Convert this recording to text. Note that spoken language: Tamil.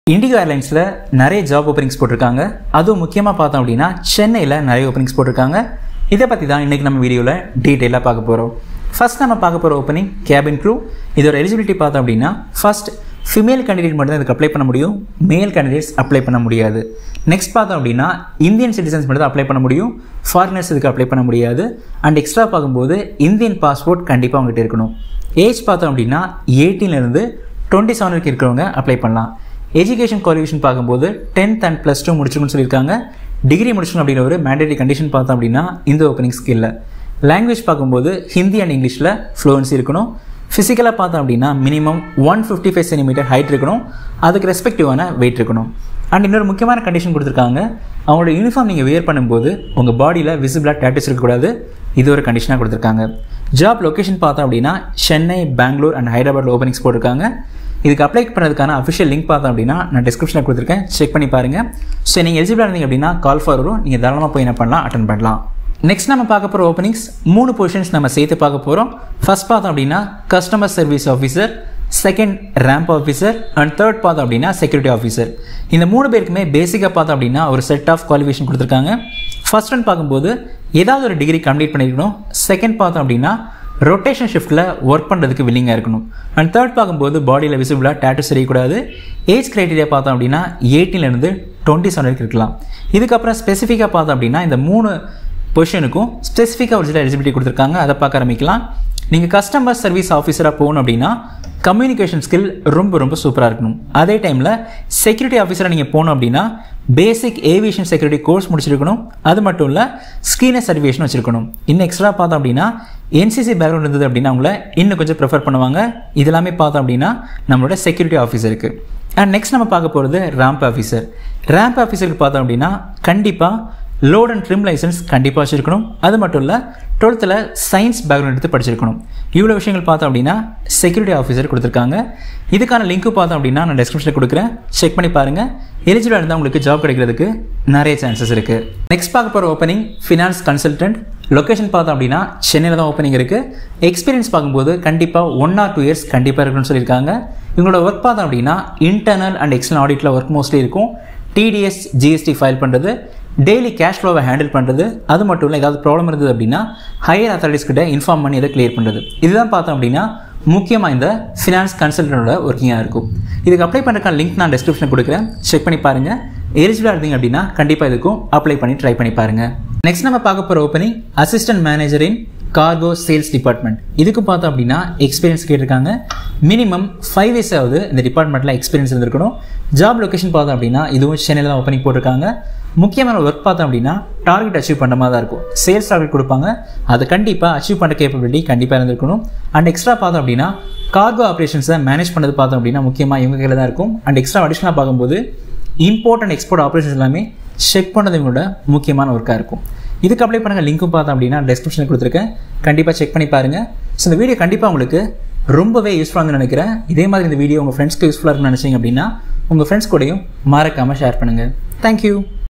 இண்டிகோ ஏர்லைன்ஸில் நிறைய ஜாப் ஓப்பனிங்ஸ் போட்டிருக்காங்க அதுவும் முக்கியமாக பார்த்தோம் அப்படின்னா சென்னையில் நிறைய ஓப்பனிங்ஸ் போட்டிருக்காங்க இதை பற்றி தான் இன்றைக்கி நம்ம வீடியோவில் டீட்டெயிலாக பார்க்க போகிறோம் ஃபர்ஸ்ட் நம்ம பார்க்க போகிற ஓப்பனிங் கேபின் க்ரூ இதோட எலிஜிபிலிட்டி பார்த்தோம் அப்படின்னா ஃபர்ஸ்ட் ஃபீமேல் கேண்டிடேட் மட்டும் தான் இதுக்கு அப்ளை பண்ண முடியும் மேல் கேண்டிடேட்ஸ் அப்ளை பண்ண முடியாது நெக்ஸ்ட் பார்த்தோம் அப்படின்னா இந்தியன் சிட்டிசன்ஸ் மட்டும் தான் அப்ளை பண்ண முடியும் ஃபாரினர்ஸ் இதுக்கு அப்ளை பண்ண முடியாது அண்ட் எக்ஸ்ட்ரா பார்க்கும்போது இந்தியன் பாஸ்போர்ட் கண்டிப்பாக அவங்ககிட்ட இருக்கணும் ஏஜ் பார்த்தோம் அப்படின்னா 18 ல இருந்து டுவெண்ட்டி செவன் வரைக்கும் இருக்கிறவங்க அப்ளை பண்ணலாம் எஜுகேஷன் குவாலிஃபிகேஷன் பார்க்கும்போது டென்த் அண்ட் ப்ளஸ் டூ முடிச்சிருக்குன்னு சொல்லியிருக்காங்க டிகிரி முடிச்சிருக்கணும் அப்படிங்கிற ஒரு மேண்டேட்டரி கண்டிஷன் பார்த்தோம் அப்படின்னா இந்த ஓப்பனிங் ஸ்கில்ல லாங்குவேஜ் பார்க்கும்போது ஹிந்தி அண்ட் இங்கிலீஷில் ஃப்ளூவன்சி இருக்கணும் ஃபிசிக்கலாக பார்த்தோம் அப்படின்னா minimum one fifty five centimetre height இருக்கணும் அதுக்கு ரெஸ்பெக்டிவான வெயிட் இருக்கணும் அண்ட் இன்னொரு முக்கியமான கண்டிஷன் கொடுத்துருக்காங்க அவங்களோட யூனிஃபார்ம் நீங்கள் வியர் பண்ணும்போது உங்கள் பாடியில் விசிபிளாக டேட்டஸ் இருக்கக்கூடாது இது ஒரு கண்டிஷனாக கொடுத்துருக்காங்க ஜாப் லொக்கேஷன் பார்த்தோம் அப்படின்னா சென்னை பெங்களூர் அண்ட் ஹைதராபாத் ஓப்பனிங்ஸ் போட்டிருக்காங்க இதுக்கு அப்ளை பண்ணுறதுக்கான அஃபிஷியல் லிங்க் பார்த்தோம் அப்படின்னா நான் டிஸ்கிரிப்ஷனில் கொடுத்துருக்கேன் செக் பண்ணி பாருங்கள் ஸோ நீங்கள் எலிஜிபிளாக இருந்தீங்க அப்படின்னா கால் ஃபார் வரும் நீங்கள் தாராளமாக போய் என்ன பண்ணலாம் அட்டன் பண்ணலாம் நெக்ஸ்ட் நம்ம பார்க்க போகிற ஓப்பனிங்ஸ் மூணு பொசிஷன்ஸ் நம்ம சேர்த்து பார்க்க போகிறோம் ஃபர்ஸ்ட் பார்த்தோம் அப்படின்னா customer service officer second ramp officer and third பார்த்தோம் அப்படின்னா செக்யூரிட்டி ஆஃபீஸர் இந்த மூணு பேருக்குமே பேசிக்காக பார்த்தோம் அப்படின்னா ஒரு செட் ஆஃப் குவாலிஃபிகேஷன் கொடுத்துருக்காங்க ஃபர்ஸ்ட் ஒன் பார்க்கும்போது ஏதாவது ஒரு டிகிரி கம்ப்ளீட் பண்ணியிருக்கணும் செகண்ட் பார்த்தோம் அப்படின்னா ரொட்டேஷன் ஷிஃப்ட்டில் ஒர்க் பண்ணுறதுக்கு வில்லிங்காக இருக்கணும் அண்ட் தேர்ட் பார்க்கும்போது பாடியில் விசிபிளாக டேட்டு தெரியக்கூடாது ஏஜ் க்ரைட்டீரியா பார்த்தோம் அப்படின்னா 18 ல இருந்து டுவெண்ட்டி செவன் வரைக்கும் இருக்கலாம் இதுக்கப்புறம் ஸ்பெசிஃபிக்காக பார்த்தோம் அப்படின்னா இந்த மூணு பொசிஷனுக்கும் ஸ்பெசிஃபிக்காக ஒரு சில எலிஜிபிலிட்டி கொடுத்துருக்காங்க அதை பார்க்க ஆரம்பிக்கலாம் நீங்கள் கஸ்டமர் சர்வீஸ் ஆஃபீஸராக போகணும் அப்படின்னா கம்யூனிகேஷன் ஸ்கில் ரொம்ப ரொம்ப சூப்பராக இருக்கணும் அதே டைமில் செக்யூரிட்டி ஆஃபீஸராக நீங்கள் போகணும் அப்படின்னா பேசிக் ஏவியேஷன் செக்யூரிட்டி கோர்ஸ் முடிச்சிருக்கணும் அது மட்டும் இல்லை ஸ்க்ரீனர் சர்டிஃபிகேஷன் வச்சிருக்கணும் இன்னும் எக்ஸ்ட்ரா பார்த்தோம் அப்படின்னா என்சிசி பேக்ரவுண்ட் இருந்தது அப்படின்னா அவங்கள இன்னும் கொஞ்சம் ப்ரிஃபர் பண்ணுவாங்க இதெல்லாமே பார்த்தோம் அப்படின்னா நம்மளோட செக்யூரிட்டி ஆஃபீஸருக்கு அண்ட் நெக்ஸ்ட் நம்ம பார்க்க போகிறது ரேம்ப் ஆஃபீஸர் ரேம்ப் ஆஃபீஸருக்கு பார்த்தோம் அப்படின்னா கண்டிப்பாக லோட் அண்ட் ட்ரிம் லைசன்ஸ் கண்டிப்பாக வச்சிருக்கணும் அது மட்டும் இல்லை டுவெல்த்தில் சயின்ஸ் பேக்ரவுண்ட் எடுத்து படிச்சிருக்கணும் இவ்வளோ விஷயங்கள் பார்த்தோம் அப்படின்னா செக்யூரிட்டி ஆஃபீஸர் கொடுத்துருக்காங்க இதுக்கான லிங்க்கு பார்த்தோம் அப்படின்னா நான் டிஸ்கிரிப்ஷனில் கொடுக்குறேன் செக் பண்ணி பாருங்கள் எலிஜிபிளாக இருந்தால் உங்களுக்கு ஜாப் கிடைக்கிறதுக்கு நிறைய சான்சஸ் இருக்குது நெக்ஸ்ட் பார்க்க போகிற ஓப்பனிங் ஃபினான்ஸ் கன்சல்டன்ட் லொக்கேஷன் பார்த்தோம் அப்படின்னா சென்னையில் தான் ஓப்பனிங் இருக்குது எக்ஸ்பீரியன்ஸ் பார்க்கும்போது கண்டிப்பாக ஒன் ஆர் டூ இயர்ஸ் கண்டிப்பாக இருக்குன்னு சொல்லியிருக்காங்க இவங்களோட ஒர்க் பார்த்தோம் அப்படின்னா இன்டர்னல் அண்ட் எக்ஸ்டர்னல் ஆடிட்டில் ஒர்க் மோஸ்ட்லி இருக்கும் டிடிஎஸ் ஜிஎஸ்டி ஃபைல் பண்ணுறது டெய்லி கேஷ் ஃப்ளோவை ஹேண்டில் பண்ணுறது அது மட்டும் இல்லை ஏதாவது ப்ராப்ளம் இருந்தது அப்படின்னா ஹையர் அத்தாரிட்டிஸ் கிட்ட இன்ஃபார்ம் பண்ணி இதை கிளியர் பண்ணுறது இதுதான் பார்த்தோம் அப்படின்னா முக்கியமாக இந்த ஃபினான்ஸ் கன்சல்டனோட ஒர்க்கிங்காக இருக்கும் இதுக்கு அப்ளை பண்ணுறதுக்கான லிங்க் நான் டிஸ்கிரிப்ஷனில் கொடுக்குறேன் செக் பண்ணி பாருங்கள் எலிஜிபிளாக இருந்தீங்க அப்படின்னா கண்டிப்பாக இதுக்கும் அப்ளை பண்ணி ட்ரை பண்ணி பாருங்கள் நெக்ஸ்ட் நம்ம பார்க்க போகிற opening assistant manager in cargo sales department இதுக்கு பார்த்தோம் அப்படின்னா எக்ஸ்பீரியன்ஸ் கேட்டிருக்காங்க மினிமம் ஃபைவ் இயர்ஸ் ஆகுது இந்த டிபார்ட்மெண்ட்டில் எக்ஸ்பீரியன்ஸ் இருந்திருக்கணும் ஜாப் லொக்கேஷன் பார்த்தோம் அப்படின்னா இதுவும் சென்னையில் தான் ஓப்பனிங் போட்டிருக்காங்க முக்கியமான ஒர்க் பார்த்தோம் அப்படின்னா டார்கெட் அச்சீவ் பண்ணுற மாதிரி தான் இருக்கும் சேல்ஸ் டார்கெட் கொடுப்பாங்க அதை கண்டிப்பாக அச்சீவ் பண்ணுற கேப்பபிலிட்டி கண்டிப்பாக இருந்திருக்கணும் அண்ட் எக்ஸ்ட்ரா பார்த்தோம் அப்படின்னா கார்கோ ஆப்ரேஷன்ஸை மேனேஜ் பண்ணது பார்த்தோம் அப்படின்னா முக்கியமாக இவங்க கையில் தான் இருக்கும் அண்ட் எக்ஸ்ட்ரா அடிஷனாக பார்க்கும்போது இம்போர்ட் அண்ட் எக்ஸ்போர்ட் ஆப்ரேஷன்ஸ் எல்லாமே செக் பண்ணது இவங்களோட முக்கியமான ஒர்க்காக இருக்கும் இதுக்கு அப்ளை பண்ணுங்கள் லிங்க்கும் பார்த்தோம் அப்படின்னா டிஸ்கிரிப்ஷனில் கொடுத்துருக்கேன் கண்டிப்பாக செக் பண்ணி பாருங்கள் ஸோ இந்த வீடியோ கண்டிப்பாக உங்களுக்கு ரொம்பவே யூஸ்ஃபுல்லாக நினைக்கிறேன் இதே மாதிரி இந்த வீடியோ உங்கள் ஃப்ரெண்ட்ஸ்க்கு யூஸ்ஃபுல்லாக இருக்குன்னு நினச்சிங்க அப்படின்னா உங்கள் ஃப்ரெண்ட்ஸ் கூடயும் மறக்காமல் ஷேர் பண்ணுங்கள் தேங்க்யூ